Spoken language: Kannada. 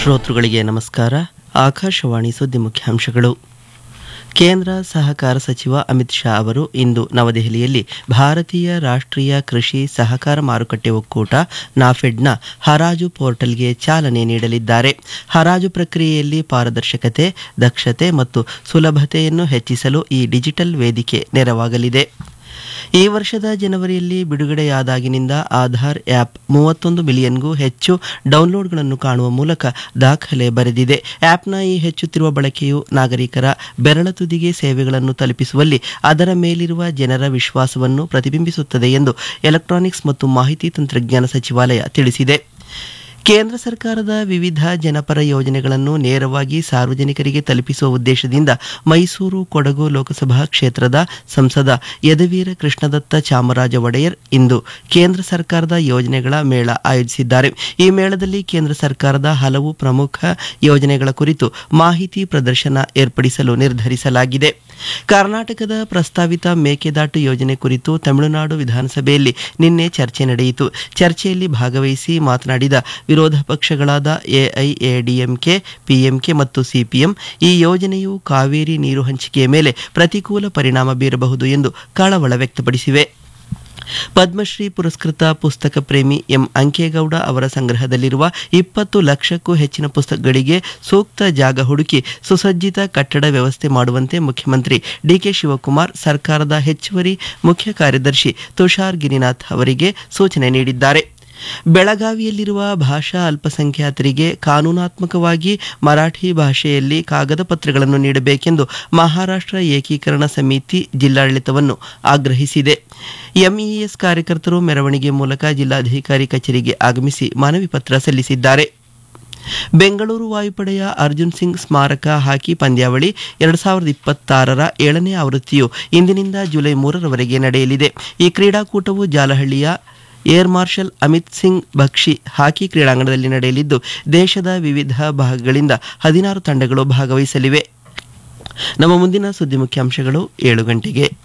ಶ್ರೋತೃಗಳಿಗೆ ನಮಸ್ಕಾರ ಆಕಾಶವಾಣಿ ಸುದ್ದಿ ಮುಖ್ಯಾಂಶಗಳು ಕೇಂದ್ರ ಸಹಕಾರ ಸಚಿವ ಅಮಿತ್ ಶಾ ಅವರು ಇಂದು ನವದೆಹಲಿಯಲ್ಲಿ ಭಾರತೀಯ ರಾಷ್ಟ್ರೀಯ ಕೃಷಿ ಸಹಕಾರ ಮಾರುಕಟ್ಟೆ ಒಕ್ಕೂಟ ನಾಫೆಡ್ನ ಹರಾಜು ಪೋರ್ಟಲ್ಗೆ ಚಾಲನೆ ನೀಡಲಿದ್ದಾರೆ ಹರಾಜು ಪ್ರಕ್ರಿಯೆಯಲ್ಲಿ ಪಾರದರ್ಶಕತೆ ದಕ್ಷತೆ ಮತ್ತು ಸುಲಭತೆಯನ್ನು ಹೆಚ್ಚಿಸಲು ಈ ಡಿಜಿಟಲ್ ವೇದಿಕೆ ನೆರವಾಗಲಿದೆ ಈ ವರ್ಷದ ಜನವರಿಯಲ್ಲಿ ಬಿಡುಗಡೆಯಾದಾಗಿನಿಂದ ಆಧಾರ್ ಆ್ಯಪ್ ಮೂವತ್ತೊಂದು ಮಿಲಿಯನ್ಗೂ ಹೆಚ್ಚು ಡೌನ್ಲೋಡ್ಗಳನ್ನು ಕಾಣುವ ಮೂಲಕ ದಾಖಲೆ ಬರೆದಿದೆ ಆ್ಯಪ್ನ ಈ ಹೆಚ್ಚುತ್ತಿರುವ ಬಳಕೆಯು ನಾಗರಿಕರ ಬೆರಳ ತುದಿಗೆ ಸೇವೆಗಳನ್ನು ತಲುಪಿಸುವಲ್ಲಿ ಅದರ ಮೇಲಿರುವ ಜನರ ವಿಶ್ವಾಸವನ್ನು ಪ್ರತಿಬಿಂಬಿಸುತ್ತದೆ ಎಂದು ಎಲೆಕ್ಟ್ರಾನಿಕ್ಸ್ ಮತ್ತು ಮಾಹಿತಿ ತಂತ್ರಜ್ಞಾನ ಸಚಿವಾಲಯ ತಿಳಿಸಿದೆ ಕೇಂದ್ರ ಸರ್ಕಾರದ ವಿವಿಧ ಜನಪರ ಯೋಜನೆಗಳನ್ನು ನೇರವಾಗಿ ಸಾರ್ವಜನಿಕರಿಗೆ ತಲುಪಿಸುವ ಉದ್ದೇಶದಿಂದ ಮೈಸೂರು ಕೊಡಗು ಲೋಕಸಭಾ ಕ್ಷೇತ್ರದ ಸಂಸದ ಯದುವೀರ ಕೃಷ್ಣದತ್ತ ಚಾಮರಾಜ ಒಡೆಯರ್ ಇಂದು ಕೇಂದ್ರ ಸರ್ಕಾರದ ಯೋಜನೆಗಳ ಮೇಳ ಆಯೋಜಿಸಿದ್ದಾರೆ ಈ ಮೇಳದಲ್ಲಿ ಕೇಂದ್ರ ಸರ್ಕಾರದ ಹಲವು ಪ್ರಮುಖ ಯೋಜನೆಗಳ ಕುರಿತು ಮಾಹಿತಿ ಪ್ರದರ್ಶನ ಏರ್ಪಡಿಸಲು ನಿರ್ಧರಿಸಲಾಗಿದೆ ಕರ್ನಾಟಕದ ಪ್ರಸ್ತಾವಿತ ಮೇಕೆದಾಟು ಯೋಜನೆ ಕುರಿತು ತಮಿಳುನಾಡು ವಿಧಾನಸಭೆಯಲ್ಲಿ ನಿನ್ನೆ ಚರ್ಚೆ ನಡೆಯಿತು ಚರ್ಚೆಯಲ್ಲಿ ಭಾಗವಹಿಸಿ ಮಾತನಾಡಿದ ವಿರೋಧ ಪಕ್ಷಗಳಾದ ಎಐಎಡಿಎಂಕೆ ಪಿಎಂಕೆ ಮತ್ತು ಸಿಪಿಎಂ ಈ ಯೋಜನೆಯು ಕಾವೇರಿ ನೀರು ಹಂಚಿಕೆಯ ಮೇಲೆ ಪ್ರತಿಕೂಲ ಪರಿಣಾಮ ಬೀರಬಹುದು ಎಂದು ಕಳವಳ ವ್ಯಕ್ತಪಡಿಸಿವೆ ಪದ್ಮಶ್ರೀ ಪುರಸ್ಕೃತ ಪುಸ್ತಕ ಪ್ರೇಮಿ ಎಂ ಅಂಕೇಗೌಡ ಅವರ ಸಂಗ್ರಹದಲ್ಲಿರುವ ಇಪ್ಪತ್ತು ಲಕ್ಷಕ್ಕೂ ಹೆಚ್ಚಿನ ಪುಸ್ತಕಗಳಿಗೆ ಸೂಕ್ತ ಜಾಗ ಹುಡುಕಿ ಸುಸಜ್ಜಿತ ಕಟ್ಟಡ ವ್ಯವಸ್ಥೆ ಮಾಡುವಂತೆ ಮುಖ್ಯಮಂತ್ರಿ ಡಿಕೆ ಶಿವಕುಮಾರ್ ಸರ್ಕಾರದ ಹೆಚ್ಚುವರಿ ಮುಖ್ಯ ಕಾರ್ಯದರ್ಶಿ ತುಷಾರ್ ಗಿರಿನಾಥ್ ಅವರಿಗೆ ಸೂಚನೆ ನೀಡಿದ್ದಾರೆ ಬೆಳಗಾವಿಯಲ್ಲಿರುವ ಭಾಷಾ ಅಲ್ಪಸಂಖ್ಯಾತರಿಗೆ ಕಾನೂನಾತ್ಮಕವಾಗಿ ಮರಾಠಿ ಭಾಷೆಯಲ್ಲಿ ಕಾಗದ ಪತ್ರಗಳನ್ನು ನೀಡಬೇಕೆಂದು ಮಹಾರಾಷ್ಟ್ರ ಏಕೀಕರಣ ಸಮಿತಿ ಜಿಲ್ಲಾಡಳಿತವನ್ನು ಆಗ್ರಹಿಸಿದೆ ಎಂಇಎಸ್ ಕಾರ್ಯಕರ್ತರು ಮೆರವಣಿಗೆ ಮೂಲಕ ಜಿಲ್ಲಾಧಿಕಾರಿ ಕಚೇರಿಗೆ ಆಗಮಿಸಿ ಮನವಿ ಪತ್ರ ಸಲ್ಲಿಸಿದ್ದಾರೆ ಬೆಂಗಳೂರು ವಾಯುಪಡೆಯ ಅರ್ಜುನ್ ಸಿಂಗ್ ಸ್ಮಾರಕ ಹಾಕಿ ಪಂದ್ಯಾವಳಿ ಎರಡು ಸಾವಿರದ ಇಪ್ಪತ್ತಾರರ ಏಳನೇ ಆವೃತ್ತಿಯು ಇಂದಿನಿಂದ ಜುಲೈ ಮೂರರವರೆಗೆ ನಡೆಯಲಿದೆ ಈ ಕ್ರೀಡಾಕೂಟವು ಜಾಲಹಳ್ಳಿಯ air marshal Amit Singh Bakshi hockey ಕ್ರೀಡಾಂಗಣದಲ್ಲಿ ನಡೆಯಲಿದ್ದು ದೇಶದ ವಿವಿಧ ಭಾಗಗಳಿಂದ ಹದಿನಾರು ತಂಡಗಳು ಭಾಗವಹಿಸಲಿವೆ ನಮ್ಮ ಮುಂದಿನ ಸುದ್ದಿ ಮುಖ್ಯಾಂಶಗಳು ಏಳು ಗಂಟೆಗೆ